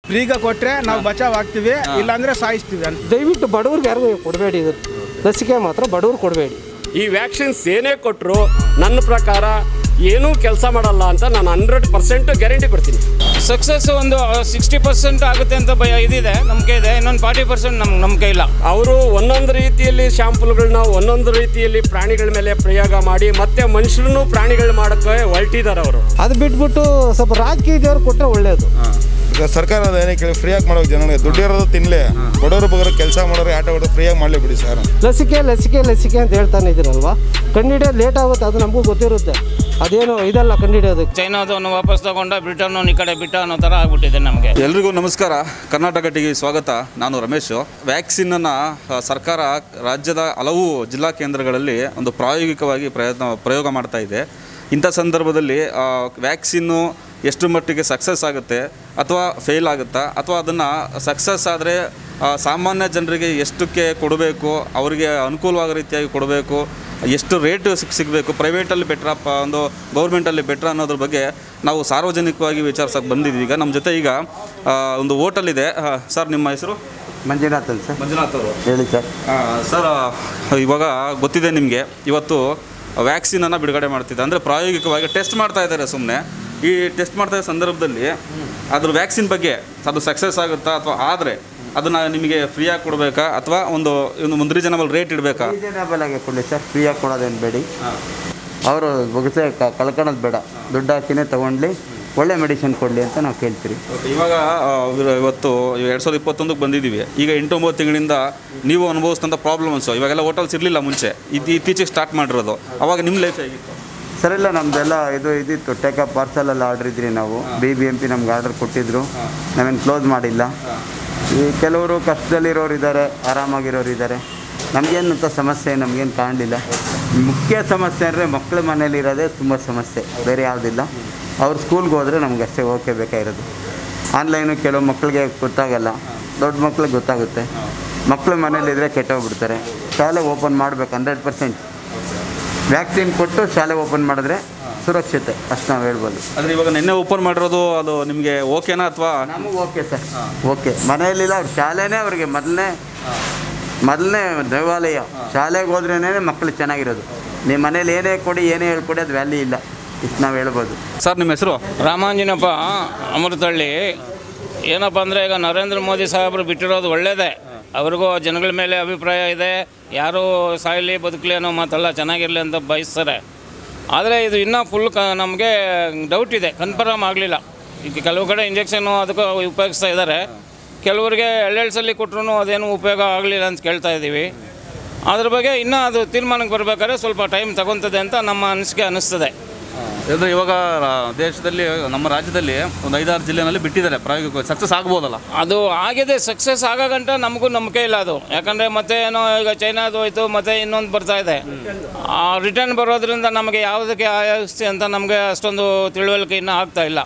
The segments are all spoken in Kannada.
ಫ್ರೀಗ ಕೊಟ್ರೆ ನಾವು ಬಚಾವ್ ಆಗ್ತೀವಿ ಇಲ್ಲಾಂದ್ರೆ ಸಾಯಿಸ್ತೀವಿ ಅಂತ ದಯವಿಟ್ಟು ಬಡವ್ರಿಗೆ ಯಾರಿಗೂ ಕೊಡಬೇಡಿ ಇದು ಲಸಿಕೆ ಮಾತ್ರ ಬಡವ್ರು ಕೊಡಬೇಡಿ ಈ ವ್ಯಾಕ್ಸಿನ್ಸ್ ಏನೇ ಕೊಟ್ಟರು ನನ್ನ ಪ್ರಕಾರ ಏನೂ ಕೆಲಸ ಮಾಡಲ್ಲ ಅಂತ ನಾನು ಹಂಡ್ರೆಡ್ ಪರ್ಸೆಂಟ್ ಗ್ಯಾರಂಟಿ ಕೊಡ್ತೀನಿ ಸಕ್ಸಸ್ ಒಂದು ಸಿಕ್ಸ್ಟಿ ಪರ್ಸೆಂಟ್ ಆಗುತ್ತೆ ಅಂತ ಭಯ ಇದಿದೆ ನಂಬಿಕೆ ಇದೆ ಇನ್ನೊಂದು ಫಾರ್ಟಿ ಪರ್ಸೆಂಟ್ ನಮ್ಗೆ ನಂಬಿಕೆ ಇಲ್ಲ ಅವರು ಒಂದೊಂದು ರೀತಿಯಲ್ಲಿ ಶಾಂಪಲ್ಗಳನ್ನ ಒಂದೊಂದು ರೀತಿಯಲ್ಲಿ ಪ್ರಾಣಿಗಳ ಮೇಲೆ ಪ್ರಯೋಗ ಮಾಡಿ ಮತ್ತೆ ಮನುಷ್ಯರನ್ನು ಪ್ರಾಣಿಗಳು ಮಾಡೋಕ್ಕೆ ಹೊರಟಿದ್ದಾರೆ ಅವರು ಅದು ಬಿಟ್ಬಿಟ್ಟು ಸ್ವಲ್ಪ ರಾಜಕೀಯದವ್ರು ಕೊಟ್ಟರೆ ಒಳ್ಳೆಯದು ಈಗ ಸರ್ಕಾರದ ಏನೇ ಕೇಳಿ ಫ್ರೀಯಾಗಿ ಮಾಡೋಕೆ ಜನಗಳಿಗೆ ದುಡ್ಡು ಇರೋದು ತಿನ್ನಲಿ ಬಡವರು ಬಗ್ಗರು ಕೆಲಸ ಮಾಡೋರು ಆಟ ಆಡೋರು ಫ್ರೀಯಾಗಿ ಮಾಡಲಿ ಬಿಡಿ ಸರ್ ಲಸಿಕೆ ಲಸಿಕೆ ಲಸಿಕೆ ಅಂತ ಹೇಳ್ತಾನೆ ಇದ್ದೀರಲ್ವಾ ಕಂಡಿಡಿಯೋದು ಲೇಟ್ ಆಗುತ್ತೆ ಅದು ನಮಗೂ ಗೊತ್ತಿರುತ್ತೆ ಅದೇನು ಇದಲ್ಲ ಕಂಡಿಡಿಯೋದಕ್ಕೆ ಚೈನಾದವನು ವಾಪಸ್ ತಗೊಂಡ ಬ್ರಿಟನ್ ಈ ಕಡೆ ಬಿಟ್ಟ ಅನ್ನೋ ಥರ ಆಗ್ಬಿಟ್ಟಿದೆ ನಮಗೆ ಎಲ್ರಿಗೂ ನಮಸ್ಕಾರ ಕರ್ನಾಟಕ ಟಿವಿ ಸ್ವಾಗತ ನಾನು ರಮೇಶ್ ವ್ಯಾಕ್ಸಿನನ್ನು ಸರ್ಕಾರ ರಾಜ್ಯದ ಹಲವು ಜಿಲ್ಲಾ ಕೇಂದ್ರಗಳಲ್ಲಿ ಒಂದು ಪ್ರಾಯೋಗಿಕವಾಗಿ ಪ್ರಯತ್ನ ಪ್ರಯೋಗ ಮಾಡ್ತಾ ಇದೆ ಇಂಥ ಸಂದರ್ಭದಲ್ಲಿ ಆ, ವ್ಯಾಕ್ಸಿನ್ನು ಎಷ್ಟು ಮಟ್ಟಿಗೆ ಸಕ್ಸಸ್ ಆಗುತ್ತೆ ಅಥವಾ ಫೇಲ್ ಆಗುತ್ತಾ ಅಥವಾ ಅದನ್ನು ಸಕ್ಸಸ್ ಆದರೆ ಸಾಮಾನ್ಯ ಜನರಿಗೆ ಎಷ್ಟಕ್ಕೆ ಕೊಡಬೇಕು ಅವರಿಗೆ ಅನುಕೂಲವಾಗೋ ರೀತಿಯಾಗಿ ಕೊಡಬೇಕು ಎಷ್ಟು ರೇಟ್ ಸಿಕ್ ಸಿಗಬೇಕು ಪ್ರೈವೇಟಲ್ಲಿ ಬೆಟ್ರಪ್ಪ ಒಂದು ಗೌರ್ಮೆಂಟಲ್ಲಿ ಬೆಟ್ರ ಅನ್ನೋದ್ರ ಬಗ್ಗೆ ನಾವು ಸಾರ್ವಜನಿಕವಾಗಿ ವಿಚಾರಿಸೋಕೆ ಬಂದಿದ್ದೀವಿ ಈಗ ನಮ್ಮ ಜೊತೆ ಈಗ ಆ, ಒಂದು ಹೋಟೆಲ್ ಇದೆ ಆ, ಸರ್ ನಿಮ್ಮ ಹೆಸರು ಮಂಜುನಾಥ್ ಅಂತ ಸರ್ ಮಂಜುನಾಥ್ ಅವರು ಹೇಳಿ ಸರ್ ಸರ್ ಇವಾಗ ಗೊತ್ತಿದೆ ನಿಮಗೆ ಇವತ್ತು ವ್ಯಾಕ್ಸಿನನ್ನು ಬಿಡುಗಡೆ ಮಾಡ್ತಿದ್ದೆ ಅಂದರೆ ಪ್ರಾಯೋಗಿಕವಾಗಿ ಟೆಸ್ಟ್ ಮಾಡ್ತಾ ಇದ್ದಾರೆ ಸುಮ್ಮನೆ ಈ ಟೆಸ್ಟ್ ಮಾಡ್ತಾ ಇರೋ ಸಂದರ್ಭದಲ್ಲಿ ಅದ್ರ ವ್ಯಾಕ್ಸಿನ್ ಬಗ್ಗೆ ಅದು ಸಕ್ಸಸ್ ಆಗುತ್ತಾ ಅಥವಾ ಆದರೆ ಅದನ್ನು ನಿಮಗೆ ಫ್ರೀಯಾಗಿ ಕೊಡಬೇಕಾ ಅಥವಾ ಒಂದು ಒಂದು ಒಂದು ರೀಸನಬಲ್ ರೇಟ್ ಇಡಬೇಕಾ ರೀಸನೇಬಲ್ ಆಗಿ ಕೊಡಲಿ ಸರ್ ಫ್ರೀಯಾಗಿ ಕೊಡೋದೇನು ಬೇಡಿ ಅವರು ಬೊಗಸೆ ಕಳ್ಕೊಳೋದು ಬೇಡ ದುಡ್ಡು ಹಾಕಿನೇ ತೊಗೊಂಡ್ಲಿ ಒಳ್ಳೆ ಮೆಡಿಸಿನ್ ಕೊಡಲಿ ಅಂತ ನಾವು ಕೇಳ್ತೀರಿ ಓಕೆ ಇವಾಗ ಆ, ಇವ್ರು ಇವತ್ತು ಎರಡು ಸಾವಿರದ ಇಪ್ಪತ್ತೊಂದಕ್ಕೆ ಬಂದಿದ್ದೀವಿ ಈಗ ಎಂಟು ಒಂಬತ್ತು ತಿಂಗಳಿಂದ ನೀವು ಅನುಭವಿಸಿದಂಥ ಪ್ರಾಬ್ಲಮ್ಸು ಇವಾಗೆಲ್ಲ ಹೋಟೆಲ್ಸ್ ಇರಲಿಲ್ಲ ಮುಂಚೆ ಇದು ಇತ್ತೀಚೆಗೆ ಸ್ಟಾರ್ಟ್ ಮಾಡಿರೋದು ಅವಾಗ ನಿಮ್ಮ ಲೈಫ್ ಹೇಗಿತ್ತು ಸರ್ ಇಲ್ಲ ನಮ್ಮದೆಲ್ಲ ಇದು ಇದಿತ್ತು ಟೇಕ ಪಾರ್ಸಲಲ್ಲಿ ಆರ್ಡ್ರ್ ಇದ್ರಿ ನಾವು ಬಿ ಬಿ ಎಮ್ ಪಿ ನಮ್ಗೆ ಆರ್ಡರ್ ಕೊಟ್ಟಿದ್ರು ನಾವೇನು ಕ್ಲೋಸ್ ಮಾಡಿಲ್ಲ ಈ ಕೆಲವರು ಕಷ್ಟದಲ್ಲಿರೋರು ಇದ್ದಾರೆ ಆರಾಮಾಗಿರೋರು ಇದ್ದಾರೆ ನಮಗೇನು ಅಂತ ಸಮಸ್ಯೆ ನಮಗೇನು ಕಾಣಲಿಲ್ಲ ಮುಖ್ಯ ಸಮಸ್ಯೆ ಅಂದರೆ ಮಕ್ಕಳ ಮನೇಲಿ ಇರೋದೇ ತುಂಬ ಸಮಸ್ಯೆ ಬೇರೆ ಯಾವುದಿಲ್ಲ ಅವ್ರು ಸ್ಕೂಲ್ಗೆ ಹೋದರೆ ನಮ್ಗೆ ಅಷ್ಟೇ ಓಕೆ ಬೇಕಾಗಿರೋದು ಆನ್ಲೈನು ಕೆಲವು ಮಕ್ಕಳಿಗೆ ಗೊತ್ತಾಗಲ್ಲ ದೊಡ್ಡ ಮಕ್ಳಿಗೆ ಗೊತ್ತಾಗುತ್ತೆ ಮಕ್ಕಳು ಮನೇಲಿದ್ದರೆ ಕೆಟ್ಟೋಗ್ಬಿಡ್ತಾರೆ ಶಾಲೆ ಓಪನ್ ಮಾಡಬೇಕು ಹಂಡ್ರೆಡ್ ಪರ್ಸೆಂಟ್ ವ್ಯಾಕ್ಸಿನ್ ಕೊಟ್ಟು ಶಾಲೆ ಓಪನ್ ಮಾಡಿದ್ರೆ ಸುರಕ್ಷತೆ ಅಷ್ಟು ನಾವು ಹೇಳ್ಬೋದು ಅಂದರೆ ಇವಾಗ ನಿನ್ನೆ ಓಪನ್ ಮಾಡಿರೋದು ಅದು ನಿಮಗೆ ಓಕೆನಾ ಅಥವಾ ನಮಗೆ ಓಕೆ ಸರ್ ಓಕೆ ಮನೆಯಲ್ಲಿಲ್ಲ ಅವ್ರ ಶಾಲೆನೇ ಅವ್ರಿಗೆ ಮೊದಲನೇ ಮೊದಲನೇ ದೇವಾಲಯ ಶಾಲೆಗೆ ಹೋದ್ರೇನೆ ಮಕ್ಕಳು ಚೆನ್ನಾಗಿರೋದು ನಿಮ್ಮ ಮನೇಲಿ ಏನೇ ಕೊಡಿ ಏನೇ ಹೇಳ್ಕೊಡಿ ಅದು ವ್ಯಾಲ್ಯೂ ಇಲ್ಲ ಇಷ್ಟು ನಾವು ಹೇಳ್ಬೋದು ಸರ್ ನಿಮ್ಮ ಹೆಸರು ರಾಮಾಂಜನಪ್ಪ ಅಮೃತಹಳ್ಳಿ ಏನಪ್ಪ ಅಂದರೆ ಈಗ ನರೇಂದ್ರ ಮೋದಿ ಸಾಹೇಬರು ಬಿಟ್ಟಿರೋದು ಒಳ್ಳೆಯದೇ ಅವ್ರಿಗೂ ಜನಗಳ ಮೇಲೆ ಅಭಿಪ್ರಾಯ ಇದೆ ಯಾರು ಸಾಯಲಿ ಬದುಕಲಿ ಅನ್ನೋ ಮಾತೆಲ್ಲ ಚೆನ್ನಾಗಿರಲಿ ಅಂತ ಬಯಸ್ತಾರೆ ಆದರೆ ಇದು ಇನ್ನೂ ಫುಲ್ ಕ ನಮಗೆ ಡೌಟ್ ಇದೆ ಕನ್ಫರ್ಮ್ ಆಗಲಿಲ್ಲ ಈಗ ಕೆಲವು ಕಡೆ ಇಂಜೆಕ್ಷನ್ನು ಅದಕ್ಕೂ ಉಪಯೋಗಿಸ್ತಾ ಇದ್ದಾರೆ ಕೆಲವರಿಗೆ ಎಳ್ಳೆಳ್ಳು ಸಲ ಕೊಟ್ಟರು ಅದೇನು ಉಪಯೋಗ ಆಗಲಿಲ್ಲ ಅಂತ ಕೇಳ್ತಾ ಇದ್ದೀವಿ ಅದ್ರ ಬಗ್ಗೆ ಇನ್ನೂ ಅದು ತೀರ್ಮಾನಕ್ಕೆ ಬರಬೇಕಾದ್ರೆ ಸ್ವಲ್ಪ ಟೈಮ್ ತಗೊತದೆ ಅಂತ ನಮ್ಮ ಅನಿಸಿಕೆ ಅನ್ನಿಸ್ತದೆ ಅಂದರೆ ಇವಾಗ ರಾ- ದೇಶದಲ್ಲಿ ನಮ್ಮ ರಾಜ್ಯದಲ್ಲಿ ಒಂದು ಐದಾರು ಜಿಲ್ಲೆನಲ್ಲಿ ಬಿಟ್ಟಿದ್ದಾರೆ ಪ್ರಾಯೋಗಿಕ ಸಕ್ಸಸ್ ಆಗ್ಬೋದಲ್ಲ ಅದು ಆಗಿದೆ ಸಕ್ಸಸ್ ಆಗೋ ಗಂಟ ನಮಗೂ ನಂಬಿಕೆ ಇಲ್ಲ ಅದು ಯಾಕಂದರೆ ಮತ್ತೆ ಏನೋ ಈಗ ಚೈನಾದು ಹೋಯ್ತು ಮತ್ತೆ ಇನ್ನೊಂದು ಬರ್ತಾ ಇದೆ ಆ ರಿಟರ್ನ್ ಬರೋದ್ರಿಂದ ನಮಗೆ ಯಾವುದಕ್ಕೆ ಆಯಸ್ತಿ ಅಂತ ನಮಗೆ ಅಷ್ಟೊಂದು ತಿಳುವಳಿಕೆ ಇನ್ನೂ ಆಗ್ತಾ ಇಲ್ಲ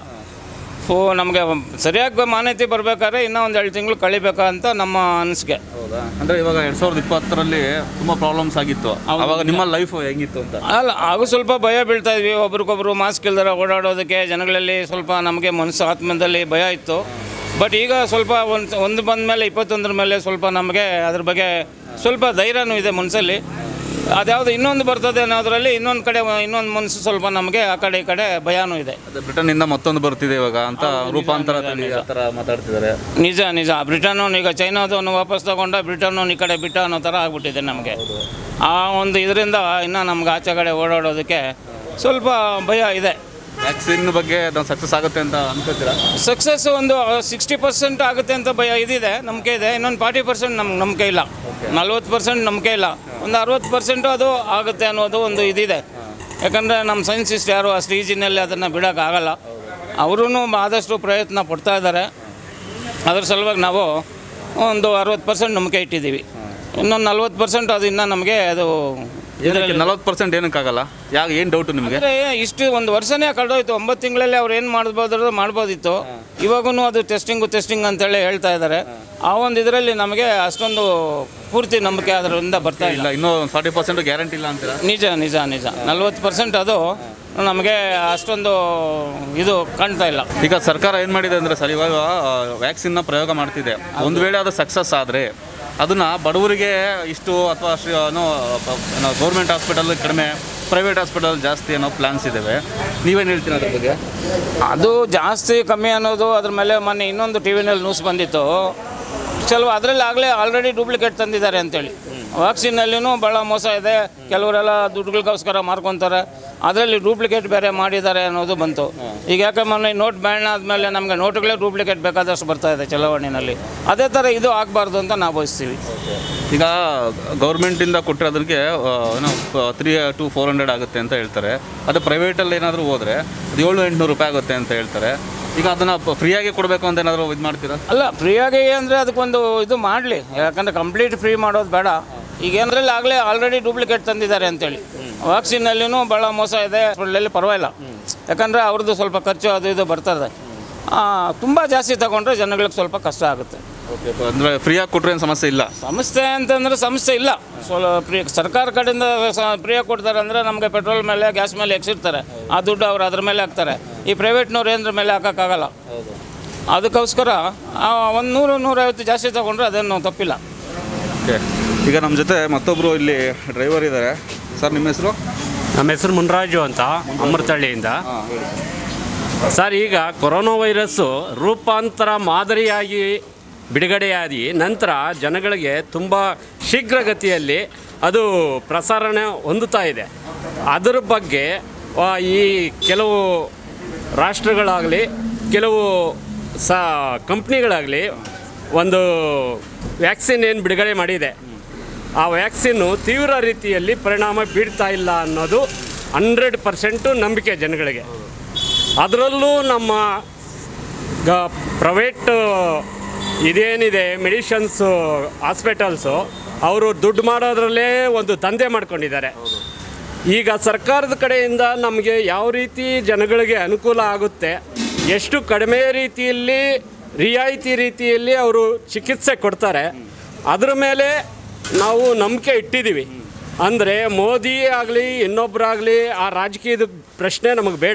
ಫೋ ನಮಗೆ ಸರಿಯಾಗಿ ಮಾನ್ಯತೆ ಬರಬೇಕಾದ್ರೆ ಇನ್ನೂ ಒಂದು ಎರಡು ತಿಂಗಳು ಕಳಿಬೇಕಾ ಅಂತ ನಮ್ಮ ಅನಿಸಿಕೆ ಹೌದಾ ಅಂದರೆ ಇವಾಗ ಎರಡು ಸಾವಿರದ ಇಪ್ಪತ್ತರಲ್ಲಿ ತುಂಬ ಪ್ರಾಬ್ಲಮ್ಸ್ ಆಗಿತ್ತು ಅವಾಗ ನಿಮ್ಮ ಲೈಫ್ ಹೆಂಗಿತ್ತು ಅಂತ ಅಲ್ಲ ಹಾಗೂ ಸ್ವಲ್ಪ ಭಯ ಬೀಳ್ತಾ ಇದ್ವಿ ಒಬ್ರಿಗೊಬ್ರು ಮಾಸ್ಕ್ ಇಲ್ದರ ಓಡಾಡೋದಕ್ಕೆ ಜನಗಳಲ್ಲಿ ಸ್ವಲ್ಪ ನಮಗೆ ಮನಸ್ಸು ಆತ್ಮದಲ್ಲಿ ಭಯ ಇತ್ತು ಬಟ್ ಈಗ ಸ್ವಲ್ಪ ಒಂದು ಒಂದು ಬಂದ ಮೇಲೆ ಇಪ್ಪತ್ತೊಂದರ ಮೇಲೆ ಸ್ವಲ್ಪ ನಮಗೆ ಅದ್ರ ಬಗ್ಗೆ ಸ್ವಲ್ಪ ಧೈರ್ಯನೂ ಇದೆ ಮನಸ್ಸಲ್ಲಿ ಅದ್ಯಾವುದು ಇನ್ನೊಂದು ಬರ್ತದೆ ಅನ್ನೋದ್ರಲ್ಲಿ ಇನ್ನೊಂದು ಕಡೆ ಇನ್ನೊಂದು ಮನಸ್ಸು ಸ್ವಲ್ಪ ನಮಗೆ ಆ ಕಡೆ ಈ ಕಡೆ ಭಯನೂ ಇದೆ ಅದೇ ಬ್ರಿಟನ್ನಿಂದ ಮತ್ತೊಂದು ಬರ್ತಿದೆ ಇವಾಗ ಅಂತ ರೂಪಾಂತರ ತಳಿ ಆ ಥರ ಮಾತಾಡ್ತಿದ್ದಾರೆ ನಿಜ ನಿಜ ಬ್ರಿಟನ್ನು ಈಗ ಚೈನಾದವನು ವಾಪಸ್ ತಗೊಂಡ ಬ್ರಿಟನ್ನು ಈ ಕಡೆ ಬಿಟ್ಟ ಅನ್ನೋ ಥರ ಆಗ್ಬಿಟ್ಟಿದೆ ನಮಗೆ ಆ ಒಂದು ಇದರಿಂದ ಇನ್ನು ನಮ್ಗೆ ಆಚೆ ಕಡೆ ಓಡಾಡೋದಕ್ಕೆ ಸ್ವಲ್ಪ ಭಯ ಇದೆ ವ್ಯಾಕ್ಸಿನ್ ಬಗ್ಗೆ ನಾವು ಸಕ್ಸಸ್ ಆಗುತ್ತೆ ಅಂತ ಅನ್ಕೋತೀರಾ ಸಕ್ಸಸ್ ಒಂದು ಸಿಕ್ಸ್ಟಿ ಪರ್ಸೆಂಟ್ ಆಗುತ್ತೆ ಅಂತ ಭಯ ಇದಿದೆ ನಂಬಿಕೆ ಇದೆ ಇನ್ನೊಂದು ಫಾರ್ಟಿ ಪರ್ಸೆಂಟ್ ನಮ್ಗೆ ನಂಬಿಕೆ ಇಲ್ಲ ನಲ್ವತ್ತು ಪರ್ಸೆಂಟ್ ನಂಬಿಕೆ ಇಲ್ಲ ಒಂದು ಅರವತ್ತು ಪರ್ಸೆಂಟು ಅದು ಆಗುತ್ತೆ ಅನ್ನೋದು ಒಂದು ಇದಿದೆ ಯಾಕಂದರೆ ನಮ್ಮ ಸೈನ್ಸಿಸ್ಟ್ ಯಾರು ಅಷ್ಟು ಈಜಿನಲ್ಲಿ ಅದನ್ನು ಬಿಡೋಕ್ಕಾಗಲ್ಲ ಅವರೂ ಆದಷ್ಟು ಪ್ರಯತ್ನ ಪಡ್ತಾ ಇದ್ದಾರೆ ಅದ್ರ ಸಲುವಾಗಿ ನಾವು ಒಂದು ಅರವತ್ತು ಪರ್ಸೆಂಟ್ ನಂಬಿಕೆ ಇಟ್ಟಿದ್ದೀವಿ ಇನ್ನೊಂದು ನಲ್ವತ್ತು ಪರ್ಸೆಂಟ್ ಅದು ಇನ್ನೂ ನಮಗೆ ಅದು ಏನಕ್ಕೆ ನಲವತ್ತು ಪರ್ಸೆಂಟ್ ಏನಕ್ಕಾಗಲ್ಲ ಯಾಕೆ ಏನು ಡೌಟು ನಿಮಗೆ ಅಂದರೆ ಇಷ್ಟು ಒಂದು ವರ್ಷನೇ ಕಳೆದೋಯ್ತು ಒಂಬತ್ತು ತಿಂಗಳಲ್ಲಿ ಅವ್ರು ಏನು ಮಾಡ್ಬೋದು ಮಾಡ್ಬೋದಿತ್ತು ಇವಾಗೂ ಅದು ಟೆಸ್ಟಿಂಗು ಟೆಸ್ಟಿಂಗ್ ಅಂತೇಳಿ ಹೇಳ್ತಾ ಇದ್ದಾರೆ ಆ ಒಂದು ಇದರಲ್ಲಿ ನಮಗೆ ಅಷ್ಟೊಂದು ಪೂರ್ತಿ ನಂಬಿಕೆ ಅದರಿಂದ ಬರ್ತಾ ಇಲ್ಲ ಇಲ್ಲ ಇನ್ನೂ ಫಾರ್ಟಿ ಪರ್ಸೆಂಟ್ ಗ್ಯಾರಂಟಿ ಇಲ್ಲ ಅಂತೀರಾ ನಿಜ ನಿಜ ನಿಜ ನಲ್ವತ್ತು ಪರ್ಸೆಂಟ್ ಅದು ನಮಗೆ ಅಷ್ಟೊಂದು ಇದು ಕಾಣ್ತಾ ಇಲ್ಲ ಈಗ ಸರ್ಕಾರ ಏನು ಮಾಡಿದೆ ಅಂದರೆ ಸರ್ ಇವಾಗ ವ್ಯಾಕ್ಸಿನ್ನ ಪ್ರಯೋಗ ಮಾಡ್ತಿದೆ ಒಂದು ವೇಳೆ ಅದು ಸಕ್ಸಸ್ ಆದರೆ ಅದನ್ನು ಬಡವರಿಗೆ ಇಷ್ಟು ಅಥವಾ ಶ್ರೀ ಏನೋ ಗೌರ್ಮೆಂಟ್ ಹಾಸ್ಪಿಟಲ್ ಕಡಿಮೆ ಪ್ರೈವೇಟ್ ಹಾಸ್ಪಿಟಲ್ ಜಾಸ್ತಿ ಅನ್ನೋ ಪ್ಲ್ಯಾನ್ಸ್ ಇದ್ದಾವೆ ನೀವೇನು ಹೇಳ್ತೀರಾ ಅದ್ರ ಬಗ್ಗೆ ಅದು ಜಾಸ್ತಿ ಕಮ್ಮಿ ಅನ್ನೋದು ಅದ್ರ ಮೇಲೆ ಮೊನ್ನೆ ಇನ್ನೊಂದು ಟಿ ವಿನಲ್ಲಿ ನ್ಯೂಸ್ ಬಂದಿತ್ತು ಸ್ವಲ್ಪ ಅದರಲ್ಲಿ ಆಗಲೇ ಆಲ್ರೆಡಿ ಡೂಪ್ಲಿಕೇಟ್ ತಂದಿದ್ದಾರೆ ಅಂತೇಳಿ ವ್ಯಾಕ್ಸಿನಲ್ಲಿನೂ ಭಾಳ ಮೋಸ ಇದೆ ಕೆಲವರೆಲ್ಲ ದುಡ್ಡುಗಳಿಗೋಸ್ಕರ ಮಾರ್ಕೊತಾರೆ ಅದರಲ್ಲಿ ಡೂಪ್ಲಿಕೇಟ್ ಬೇರೆ ಮಾಡಿದ್ದಾರೆ ಅನ್ನೋದು ಬಂತು ಈಗ ಯಾಕೆ ಮೊನ್ನೆ ನೋಟ್ ಬ್ಯಾನ್ ಆದಮೇಲೆ ನಮಗೆ ನೋಟುಗಳೇ ಡೂಪ್ಲಿಕೇಟ್ ಬೇಕಾದಷ್ಟು ಬರ್ತಾ ಇದೆ ಚಲಾವಣೆಯಲ್ಲಿ ಅದೇ ಥರ ಇದು ಆಗಬಾರ್ದು ಅಂತ ನಾವು ಬಯಸ್ತೀವಿ ಈಗ ಗೌರ್ಮೆಂಟಿಂದ ಕೊಟ್ಟರೆ ಅದಕ್ಕೆ ಆ, ಏನೋ ತ್ರೀ ಟು ಫೋರ್ ಹಂಡ್ರೆಡ್ ಆಗುತ್ತೆ ಅಂತ ಹೇಳ್ತಾರೆ ಅದು ಪ್ರೈವೇಟಲ್ಲಿ ಏನಾದರೂ ಹೋದರೆ ಅದು ಏಳು ಎಂಟುನೂರು ರೂಪಾಯಿ ಆಗುತ್ತೆ ಅಂತ ಹೇಳ್ತಾರೆ ಈಗ ಅದನ್ನು ಫ್ರೀಯಾಗಿ ಕೊಡಬೇಕು ಅಂತ ಏನಾದರೂ ಇದು ಮಾಡ್ತೀರಾ ಅಲ್ಲ ಫ್ರೀಯಾಗಿ ಅಂದರೆ ಅದಕ್ಕೊಂದು ಇದು ಮಾಡಲಿ ಯಾಕಂದರೆ ಕಂಪ್ಲೀಟ್ ಫ್ರೀ ಮಾಡೋದು ಬೇಡ ಈಗ ಏನರಲ್ಲಿ ಆಗಲೇ ಆಲ್ರೆಡಿ ಡೂಪ್ಲಿಕೇಟ್ ತಂದಿದ್ದಾರೆ ಅಂತೇಳಿ ವ್ಯಾಕ್ಸಿನಲ್ಲಿನೂ ಭಾಳ ಮೋಸ ಇದೆ ಒಳ್ಳೆಲ್ಲಿ ಪರವಾಗಿಲ್ಲ ಯಾಕಂದರೆ ಅವ್ರದ್ದು ಸ್ವಲ್ಪ ಖರ್ಚು ಅದು ಇದು ಬರ್ತದೆ ತುಂಬ ಜಾಸ್ತಿ ತಗೊಂಡ್ರೆ ಜನಗಳಿಗೆ ಸ್ವಲ್ಪ ಕಷ್ಟ ಆಗುತ್ತೆ ಓಕೆ ಅಂದರೆ ಫ್ರೀಯಾಗಿ ಕೊಟ್ಟರೆ ಏನು ಸಮಸ್ಯೆ ಇಲ್ಲ ಸಂಸ್ಥೆ ಅಂತಂದರೆ ಸಂಸ್ಥೆ ಇಲ್ಲ ಸ್ವಲ್ಪ ಫ್ರೀ ಸರ್ಕಾರ ಕಡೆಯಿಂದ ಫ್ರೀಯಾಗಿ ಕೊಡ್ತಾರೆ ಅಂದರೆ ನಮಗೆ ಪೆಟ್ರೋಲ್ ಮೇಲೆ ಗ್ಯಾಸ್ ಮೇಲೆ ಎಕ್ಸಿರ್ತಾರೆ ಆ ದುಡ್ಡು ಅವ್ರು ಅದ್ರ ಮೇಲೆ ಹಾಕ್ತಾರೆ ಈ ಪ್ರೈವೇಟ್ನವ್ರು ಏನರ ಮೇಲೆ ಹಾಕೋಕ್ಕಾಗಲ್ಲ ಅದಕ್ಕೋಸ್ಕರ ಒಂದು ನೂರು ನೂರೈವತ್ತು ಜಾಸ್ತಿ ತಗೊಂಡ್ರೆ ಅದೇನು ತಪ್ಪಿಲ್ಲ ಓಕೆ ಈಗ ನಮ್ಮ ಜೊತೆ ಮತ್ತೊಬ್ಬರು ಇಲ್ಲಿ ಡ್ರೈವರ್ ಇದ್ದಾರೆ ಸರ್ ನಿಮ್ಮ ಹೆಸರು ನಮ್ಮ ಹೆಸರು ಮುನ್ರಾಜು ಅಂತ ಅಮೃತಹಳ್ಳಿಯಿಂದ ಸರ್ ಈಗ ಕೊರೋನಾ ವೈರಸ್ಸು ರೂಪಾಂತರ ಮಾದರಿಯಾಗಿ ಬಿಡುಗಡೆಯಾಗಿ ನಂತರ ಜನಗಳಿಗೆ ತುಂಬ ಶೀಘ್ರಗತಿಯಲ್ಲಿ ಅದು ಪ್ರಸಾರಣೆ ಹೊಂದುತ್ತಾ ಇದೆ ಅದರ ಬಗ್ಗೆ ಆ, ಈ ಕೆಲವು ರಾಷ್ಟ್ರಗಳಾಗಲಿ ಕೆಲವು ಸ ಕಂಪ್ನಿಗಳಾಗಲಿ ಒಂದು ವ್ಯಾಕ್ಸಿನ್ ಏನು ಬಿಡುಗಡೆ ಮಾಡಿದೆ ಆ ವ್ಯಾಕ್ಸಿನ್ನು ತೀವ್ರ ರೀತಿಯಲ್ಲಿ ಪರಿಣಾಮ ಬೀರ್ತಾ ಇಲ್ಲ ಅನ್ನೋದು ಹಂಡ್ರೆಡ್ ಪರ್ಸೆಂಟು ನಂಬಿಕೆ ಜನಗಳಿಗೆ ಅದರಲ್ಲೂ ನಮ್ಮ ಗ ಪ್ರೈವೇಟ್ ಇದೇನಿದೆ ಮೆಡಿಷನ್ಸು ಹಾಸ್ಪಿಟಲ್ಸು ಅವರು ದುಡ್ಡು ಮಾಡೋದ್ರಲ್ಲೇ ಒಂದು ದಂಧೆ ಮಾಡ್ಕೊಂಡಿದ್ದಾರೆ ಈಗ ಸರ್ಕಾರದ ಕಡೆಯಿಂದ ನಮಗೆ ಯಾವ ರೀತಿ ಜನಗಳಿಗೆ ಅನುಕೂಲ ಆಗುತ್ತೆ ಎಷ್ಟು ಕಡಿಮೆ ರೀತಿಯಲ್ಲಿ ರಿಯಾಯಿತಿ ರೀತಿಯಲ್ಲಿ ಅವರು ಚಿಕಿತ್ಸೆ ಕೊಡ್ತಾರೆ ಅದರ ಮೇಲೆ ನಾವು ನಂಬಿಕೆ ಇಟ್ಟಿದ್ದೀವಿ ಅಂದರೆ ಮೋದಿ ಆಗಲಿ ಇನ್ನೊಬ್ಬರಾಗಲಿ ಆ ರಾಜಕೀಯದ ಪ್ರಶ್ನೆ ನಮಗೆ ಬೇಡ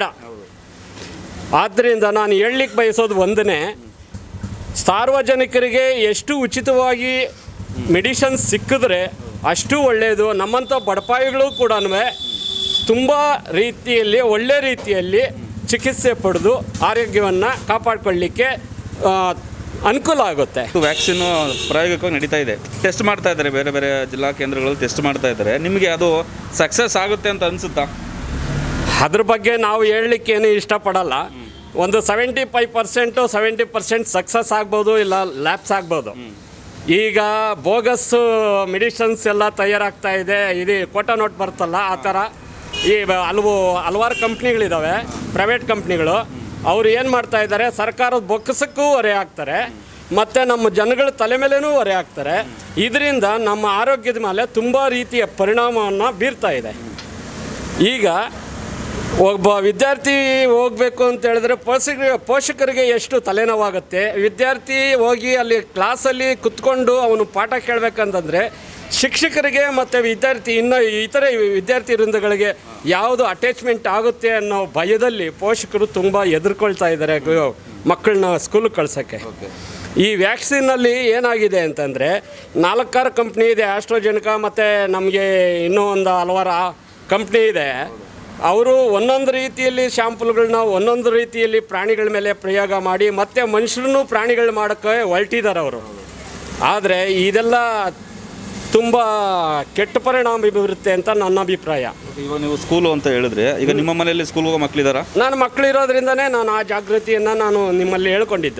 ಆದ್ದರಿಂದ ನಾನು ಹೇಳಲಿಕ್ಕೆ ಬಯಸೋದು ಒಂದನೇ ಸಾರ್ವಜನಿಕರಿಗೆ ಎಷ್ಟು ಉಚಿತವಾಗಿ ಮೆಡಿಷನ್ಸ್ ಸಿಕ್ಕಿದ್ರೆ ಅಷ್ಟು ಒಳ್ಳೆಯದು ನಮ್ಮಂಥ ಬಡಪಾಯಿಗಳು ಕೂಡ ತುಂಬ ರೀತಿಯಲ್ಲಿ ಒಳ್ಳೆ ರೀತಿಯಲ್ಲಿ ಚಿಕಿತ್ಸೆ ಪಡೆದು ಆರೋಗ್ಯವನ್ನು ಕಾಪಾಡಿಕೊಳ್ಳಿಕ್ಕೆ ಆ, ಅನುಕೂಲ ಆಗುತ್ತೆ ವ್ಯಾಕ್ಸಿನ್ ಪ್ರಾಯೋಗಿಕವಾಗಿ ನಡೀತಾ ಇದೆ ಟೆಸ್ಟ್ ಮಾಡ್ತಾ ಇದ್ದಾರೆ ಬೇರೆ ಬೇರೆ ಜಿಲ್ಲಾ ಕೇಂದ್ರಗಳಲ್ಲಿ ಟೆಸ್ಟ್ ಮಾಡ್ತಾ ಇದ್ದಾರೆ ನಿಮಗೆ ಅದು ಸಕ್ಸಸ್ ಆಗುತ್ತೆ ಅಂತ ಅನಿಸುತ್ತಾ ಅದ್ರ ಬಗ್ಗೆ ನಾವು ಹೇಳಲಿಕ್ಕೇನು ಇಷ್ಟಪಡಲ್ಲ ಒಂದು seventy five percent seventy percent success ಆಗ್ಬೋದು ಇಲ್ಲ ಲ್ಯಾಪ್ಸ್ ಆಗ್ಬೋದು ಈಗ ಬೋಗಸ್ ಮೆಡಿಷನ್ಸ್ ಎಲ್ಲ ತಯಾರಾಗ್ತಾ ಇದೆ ಇದು ಕೋಟ ನೋಟ್ ಬರ್ತಲ್ಲ ಆ ಥರ ಈ ಬ- ಹಲವು ಹಲವಾರು ಕಂಪ್ನಿಗಳಿದ್ದಾವೆ ಪ್ರೈವೇಟ್ ಕಂಪ್ನಿಗಳು ಅವ್ರು ಏನು ಮಾಡ್ತಾ ಇದ್ದಾರೆ ಸರ್ಕಾರದ ಬೊಕ್ಕಸಕ್ಕೂ ಹೊರೆ ಹಾಕ್ತಾರೆ ಮತ್ತು ನಮ್ಮ ಜನಗಳ ತಲೆ ಮೇಲೇನೂ ಹೊರೆ ಹಾಕ್ತಾರೆ ಇದರಿಂದ ನಮ್ಮ ಆರೋಗ್ಯದ ಮೇಲೆ ತುಂಬ ರೀತಿಯ ಪರಿಣಾಮವನ್ನು ಬೀರ್ತಾ ಇದೆ ಈಗ ಒಬ್ಬ ವಿದ್ಯಾರ್ಥಿ ಹೋಗಬೇಕು ಅಂತ ಹೇಳಿದ್ರೆ ಪೋಷಕರಿಗೆ ಪೋಷಕರಿಗೆ ಎಷ್ಟು ತಲೆನೋವಾಗುತ್ತೆ ವಿದ್ಯಾರ್ಥಿ ಹೋಗಿ ಅಲ್ಲಿ ಕ್ಲಾಸಲ್ಲಿ ಕುತ್ಕೊಂಡು ಅವನು ಪಾಠ ಕೇಳಬೇಕಂತಂದರೆ ಶಿಕ್ಷಕರಿಗೆ ಮತ್ತು ವಿದ್ಯಾರ್ಥಿ ಇನ್ನು ಇತರೆ ವಿದ್ಯಾರ್ಥಿ ವೃಂದಗಳಿಗೆ ಯಾವುದು ಅಟ್ಯಾಚ್ಮೆಂಟ್ ಆಗುತ್ತೆ ಅನ್ನೋ ಭಯದಲ್ಲಿ ಪೋಷಕರು ತುಂಬ ಎದುರ್ಕೊಳ್ತಾ ಇದ್ದಾರೆ ಗು- ಮಕ್ಕಳನ್ನ ಸ್ಕೂಲಿಗೆ ಕಳ್ಸೋಕ್ಕೆ ಈ ವ್ಯಾಕ್ಸಿನಲ್ಲಿ ಏನಾಗಿದೆ ಅಂತಂದರೆ ನಾಲ್ಕಾರು ಕಂಪ್ನಿ ಇದೆ ಆಸ್ಟ್ರೋಜೆನಿಕಾ ಮತ್ತು ನಮಗೆ ಇನ್ನೂ ಒಂದು ಹಲವಾರು ಕಂಪ್ನಿ ಇದೆ ಅವರು ಒಂದೊಂದು ರೀತಿಯಲ್ಲಿ ಶಾಂಪುಲ್ಗಳನ್ನ ಒಂದೊಂದು ರೀತಿಯಲ್ಲಿ ಪ್ರಾಣಿಗಳ ಮೇಲೆ ಪ್ರಯೋಗ ಮಾಡಿ ಮತ್ತೆ ಮನುಷ್ಯರನ್ನು ಪ್ರಾಣಿಗಳು ಮಾಡೋಕ್ಕೆ ಹೊರಟಿದ್ದಾರೆ ಅವರು ಆದರೆ ಇದೆಲ್ಲ ತುಂಬ ಕೆಟ್ಟ ಪರಿಣಾಮ ಬೀರುತ್ತೆ ಅಂತ ನನ್ನ ಅಭಿಪ್ರಾಯ ಇವಾಗ ನೀವು ಸ್ಕೂಲು ಅಂತ ಹೇಳಿದ್ರೆ ಈಗ ನಿಮ್ಮ ಮನೆಯಲ್ಲಿ ಸ್ಕೂಲ್ ಹೋಗೋ ಮಕ್ಕಳಿದಾರಾ ನಾನು ಮಕ್ಕಳಿರೋದ್ರಿಂದನೇ ನಾನು ಆ ಜಾಗೃತಿಯನ್ನು ನಾನು ನಿಮ್ಮಲ್ಲಿ ಹೇಳ್ಕೊಂಡಿದ್ದು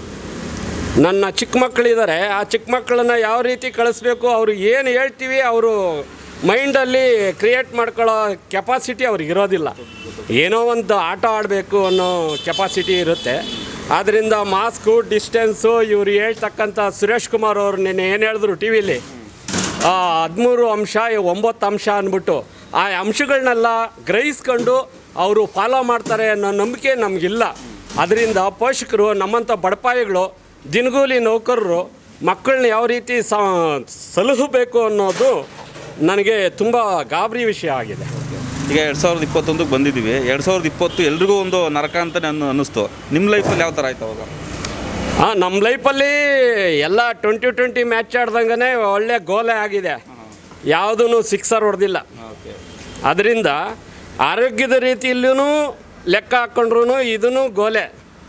ನನ್ನ ಚಿಕ್ಕ ಮಕ್ಕಳಿದ್ದಾರೆ ಆ ಚಿಕ್ಕ ಮಕ್ಕಳನ್ನ ಯಾವ ರೀತಿ ಕಳಿಸ್ಬೇಕು ಅವರು ಏನು ಹೇಳ್ತೀವಿ ಅವರು ಮೈಂಡಲ್ಲಿ ಕ್ರಿಯೇಟ್ ಮಾಡ್ಕೊಳ್ಳೋ ಕೆಪಾಸಿಟಿ ಅವ್ರಿಗೆ ಇರೋದಿಲ್ಲ ಏನೋ ಒಂದು ಆಟ ಆಡಬೇಕು ಅನ್ನೋ ಕೆಪಾಸಿಟಿ ಇರುತ್ತೆ ಆದ್ದರಿಂದ ಮಾಸ್ಕು ಡಿಸ್ಟೆನ್ಸು ಇವ್ರು ಹೇಳ್ತಕ್ಕಂಥ ಸುರೇಶ್ ಕುಮಾರ್ ಅವರು ನೆನ್ನೆ ಏನು ಹೇಳಿದ್ರು ಟಿ ವಿಲಿ ಹದಿಮೂರು ಅಂಶ ಒಂಬತ್ತು ಅಂಶ ಅಂದ್ಬಿಟ್ಟು ಆ ಅಂಶಗಳನ್ನೆಲ್ಲ ಗ್ರಹಿಸ್ಕೊಂಡು ಅವರು ಫಾಲೋ ಮಾಡ್ತಾರೆ ಅನ್ನೋ ನಂಬಿಕೆ ನಮಗಿಲ್ಲ ಅದರಿಂದ ಪೋಷಕರು ನಮ್ಮಂಥ ಬಡಪಾಯಿಗಳು ದಿನಗೂಲಿ ನೌಕರರು ಮಕ್ಕಳನ್ನ ಯಾವ ರೀತಿ ಸ ಸಲಹಬೇಕು ಅನ್ನೋದು ನನಗೆ ತುಂಬ ಗಾಬರಿ ವಿಷಯ ಆಗಿದೆ ಈಗ ಎರಡು ಸಾವಿರದ ಇಪ್ಪತ್ತೊಂದಕ್ಕೆ ಬಂದಿದ್ದೀವಿ ಎರಡು ಸಾವಿರದ ಇಪ್ಪತ್ತು ಎಲ್ರಿಗೂ ಒಂದು ನರಕ ಅಂತ ನಾನು ಅನ್ನಿಸ್ತು ನಿಮ್ಮ ಲೈಫಲ್ಲಿ ಯಾವ ಥರ ಆಯ್ತು ಅವಾಗ ಹಾಂ ನಮ್ಮ ಲೈಫಲ್ಲಿ ಎಲ್ಲ ಟ್ವೆಂಟಿ ಟ್ವೆಂಟಿ ಮ್ಯಾಚ್ ಆಡ್ದಂಗೆ ಒಳ್ಳೆ ಗೋಲೆ ಆಗಿದೆ ಯಾವುದೂ ಸಿಕ್ಸರ್ ಹೊಡೆದಿಲ್ಲ ಅದರಿಂದ ಆರೋಗ್ಯದ ರೀತಿಯಲ್ಲೂ ಲೆಕ್ಕ ಹಾಕ್ಕೊಂಡ್ರು ಇದೂ ಗೋಲೆ